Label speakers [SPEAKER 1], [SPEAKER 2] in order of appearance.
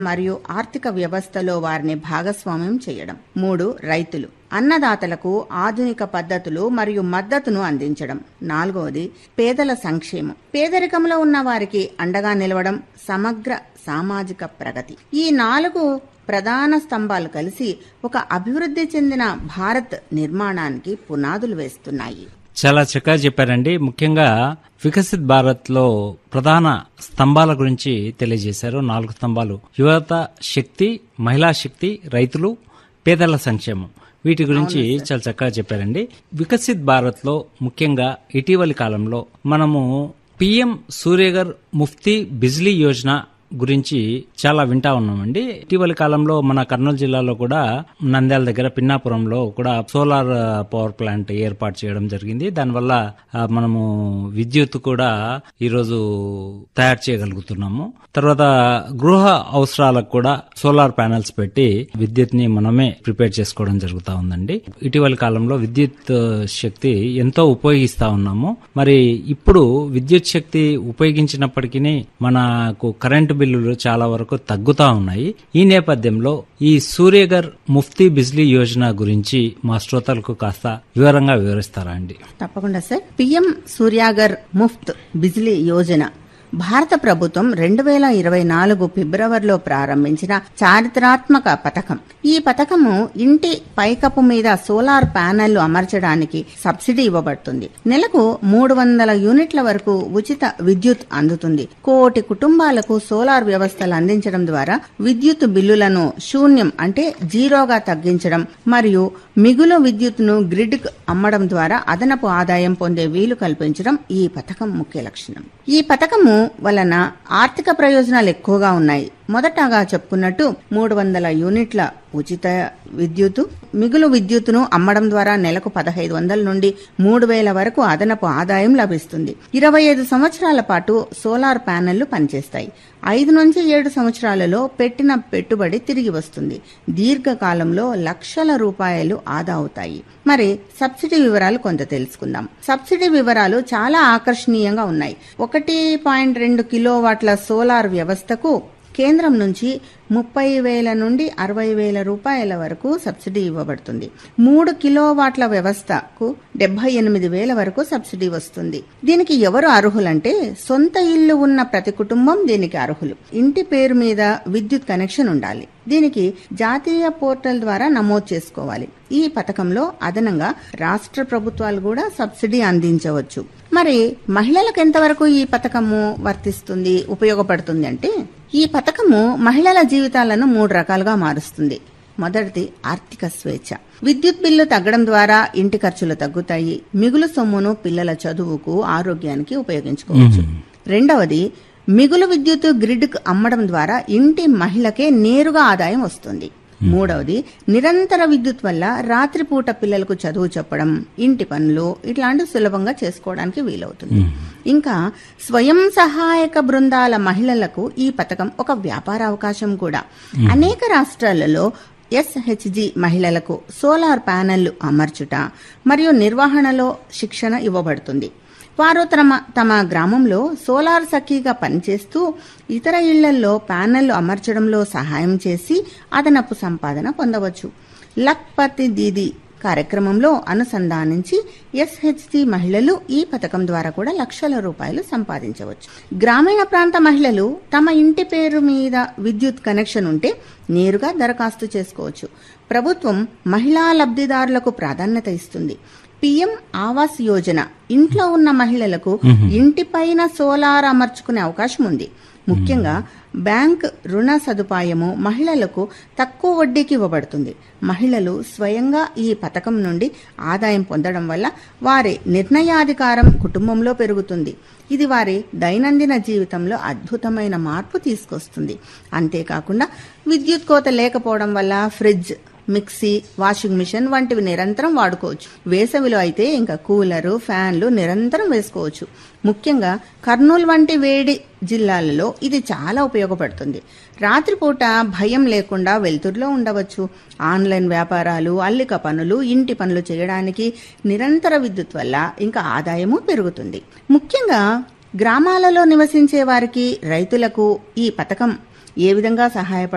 [SPEAKER 1] మరియు ఆర్థిక వ్యవస్థలో వారిని భాగస్వామ్యం చేయడం మూడు రైతులు అన్నదాతలకు ఆధునిక పద్ధతులు మరియు మద్దతును అందించడం నాలుగవది పేదల సంక్షేమం పేదరికంలో ఉన్న వారికి అండగా నిలవడం సమగ్ర సామాజిక ప్రగతి ఈ నాలుగు ప్రధాన స్తంభాలు కలిసి ఒక అభివృద్ధి చెందిన భారత్ నిర్మాణానికి పునాదులు వేస్తున్నాయి
[SPEAKER 2] చాలా చక్కగా చెప్పారండి ముఖ్యంగా వికసిత్ భారత్ లో ప్రధాన స్తంభాల గురించి తెలియజేశారు నాలుగు స్తంభాలు యువత శక్తి మహిళా శక్తి రైతులు పేదల సంక్షేమం వీటి గురించి చాలా చక్కగా చెప్పారండి వికసిత్ భారత్ లో ముఖ్యంగా ఇటీవలి కాలంలో మనము పిఎం సూర్యగర్ ముఫ్తీ బిజ్లీ యోజన గురించి చాలా వింటా ఉన్నామండి ఇటీవలి కాలంలో మన కర్నూలు జిల్లాలో కూడా నంద్యాల దగ్గర పిన్నాపురంలో కూడా సోలార్ ఆ, పవర్ ప్లాంట్ ఏర్పాటు చేయడం జరిగింది దానివల్ల ఆ, మనము విద్యుత్ కూడా ఈరోజు తయారు చేయగలుగుతున్నాము తర్వాత గృహ అవసరాలకు కూడా సోలార్ ప్యానెల్స్ పెట్టి విద్యుత్ ని మనమే ప్రిపేర్ చేసుకోవడం జరుగుతా ఉందండి ఇటీవలి కాలంలో విద్యుత్ ఆ, శక్తి ఎంతో ఉపయోగిస్తా ఉన్నాము మరి ఇప్పుడు విద్యుత్ శక్తి ఉపయోగించినప్పటికీ మనకు కరెంటు బిల్లులు చాలా వరకు తగ్గుతా ఉన్నాయి ఈ నేపథ్యంలో ఈ సూర్యగర్ ముఫ్తీ బిజ్లీ యోజన గురించి మా శ్రోతలకు కాస్త వివరంగా వివరిస్తారా అండి
[SPEAKER 1] తప్పకుండా సార్ పిఎం సూర్యాగర్ ముఫ్త్ బిజిలీ యోజన భారత ప్రభుత్వం రెండు వేల ఇరవై నాలుగు ఫిబ్రవరిలో ప్రారంభించిన చారిత్రాత్మక పథకం ఈ పథకము ఇంటి పైకప్పు మీద సోలార్ ప్యానెళ్లు అమర్చడానికి సబ్సిడీ ఇవ్వబడుతుంది నెలకు మూడు వందల యూనిట్ల వరకు ఉచిత విద్యుత్ అందుతుంది కోటి కుటుంబాలకు సోలార్ వ్యవస్థలు అందించడం ద్వారా విద్యుత్ బిల్లులను శూన్యం అంటే జీరోగా తగ్గించడం మరియు మిగులు విద్యుత్తును గ్రిడ్ అమ్మడం ద్వారా అదనపు ఆదాయం పొందే వీలు కల్పించడం ఈ పథకం ముఖ్య లక్షణం ఈ పథకము వలన ఆర్థిక ప్రయోజనాలు ఎక్కువగా ఉన్నాయి మొదటగా చెప్పుకున్నట్టు మూడు వందల యూనిట్ల ఉచిత విద్యుత్ మిగులు విద్యుత్తును అమ్మడం ద్వారా నెలకు పదహైదు వందల నుండి మూడు వేల వరకు అదనపు ఆదాయం లభిస్తుంది ఇరవై ఐదు సంవత్సరాల పాటు సోలార్ ప్యానెళ్లు పనిచేస్తాయి ఐదు నుంచి ఏడు సంవత్సరాలలో పెట్టిన పెట్టుబడి తిరిగి వస్తుంది దీర్ఘకాలంలో లక్షల రూపాయలు ఆదా అవుతాయి మరి సబ్సిడీ వివరాలు కొంత తెలుసుకుందాం సబ్సిడీ వివరాలు చాలా ఆకర్షణీయంగా ఉన్నాయి ఒకటి పాయింట్ రెండు కిలోవాట్ల సోలార్ వ్యవస్థకు కేంద్రం నుంచి ముప్పై వేల నుండి అరవై వేల రూపాయల వరకు సబ్సిడీ ఇవ్వబడుతుంది మూడు కిలోవాట్ల వ్యవస్థకు డెబ్బై ఎనిమిది వేల వరకు సబ్సిడీ వస్తుంది దీనికి ఎవరు అర్హులంటే సొంత ఇల్లు ఉన్న ప్రతి కుటుంబం దీనికి అర్హులు ఇంటి పేరు మీద విద్యుత్ కనెక్షన్ ఉండాలి దీనికి జాతీయ పోర్టల్ ద్వారా నమోదు చేసుకోవాలి ఈ పథకంలో అదనంగా రాష్ట్ర ప్రభుత్వాలు కూడా సబ్సిడీ అందించవచ్చు మరి మహిళలకు ఎంతవరకు ఈ పథకము వర్తిస్తుంది ఉపయోగపడుతుంది అంటే ఈ పథకము మహిళల జీవితాలను మూడు రకాలుగా మారుస్తుంది మొదటిది ఆర్థిక స్వేచ్ఛ విద్యుత్ బిల్లు తగ్గడం ద్వారా ఇంటి ఖర్చులు తగ్గుతాయి మిగులు సొమ్మును పిల్లల చదువుకు ఆరోగ్యానికి ఉపయోగించుకోవచ్చు రెండవది మిగులు విద్యుత్ గ్రిడ్కు అమ్మడం ద్వారా ఇంటి మహిళకే నేరుగా ఆదాయం వస్తుంది మూడవది నిరంతర విద్యుత్ వల్ల రాత్రిపూట పిల్లలకు చదువు చెప్పడం ఇంటి పనులు ఇట్లాంటివి సులభంగా చేసుకోవడానికి వీలవుతుంది ఇంకా స్వయం సహాయక బృందాల మహిళలకు ఈ పథకం ఒక వ్యాపార అవకాశం కూడా అనేక రాష్ట్రాలలో ఎస్హెచ్జి మహిళలకు సోలార్ ప్యానెళ్లు అమర్చుట మరియు నిర్వహణలో శిక్షణ ఇవ్వబడుతుంది వారు తమ తమ గ్రామంలో సోలార్ సఖీగా పనిచేస్తూ ఇతర ఇళ్లలో ప్యానెళ్లు అమర్చడంలో సహాయం చేసి అదనపు సంపాదన పొందవచ్చు లక్పతి దీది కార్యక్రమంలో అనుసంధానించి ఎస్హెచ్సి మహిళలు ఈ పథకం ద్వారా కూడా లక్షల రూపాయలు సంపాదించవచ్చు గ్రామీణ ప్రాంత మహిళలు తమ ఇంటి పేరు మీద విద్యుత్ కనెక్షన్ ఉంటే నేరుగా దరఖాస్తు చేసుకోవచ్చు ప్రభుత్వం మహిళా లబ్ధిదారులకు ప్రాధాన్యత ఇస్తుంది పిఎం ఆవాస్ యోజన ఇంట్లో ఉన్న మహిళలకు ఇంటిపైన సోలార్ అమర్చుకునే అవకాశం ఉంది ముఖ్యంగా బ్యాంక్ రుణ సదుపాయము మహిళలకు తక్కువ వడ్డీకి ఇవ్వబడుతుంది మహిళలు స్వయంగా ఈ పథకం నుండి ఆదాయం పొందడం వల్ల వారి నిర్ణయాధికారం కుటుంబంలో పెరుగుతుంది ఇది వారి దైనందిన జీవితంలో అద్భుతమైన మార్పు తీసుకొస్తుంది అంతేకాకుండా విద్యుత్ కోత లేకపోవడం వల్ల ఫ్రిడ్జ్ మిక్సీ వాషింగ్ మిషన్ వంటివి నిరంతరం వాడుకోవచ్చు వేసవిలో అయితే ఇంకా కూలరు ఫ్యాన్లు నిరంతరం వేసుకోవచ్చు ముఖ్యంగా కర్నూలు వంటి వేడి జిల్లాలలో ఇది చాలా ఉపయోగపడుతుంది రాత్రిపూట భయం లేకుండా వెలుతురులో ఉండవచ్చు ఆన్లైన్ వ్యాపారాలు అల్లిక పనులు ఇంటి పనులు చేయడానికి నిరంతర విద్యుత్ వల్ల ఇంకా ఆదాయము పెరుగుతుంది ముఖ్యంగా గ్రామాలలో నివసించే వారికి రైతులకు ఈ పథకం ఏ విధంగా సహాయపడుతుంది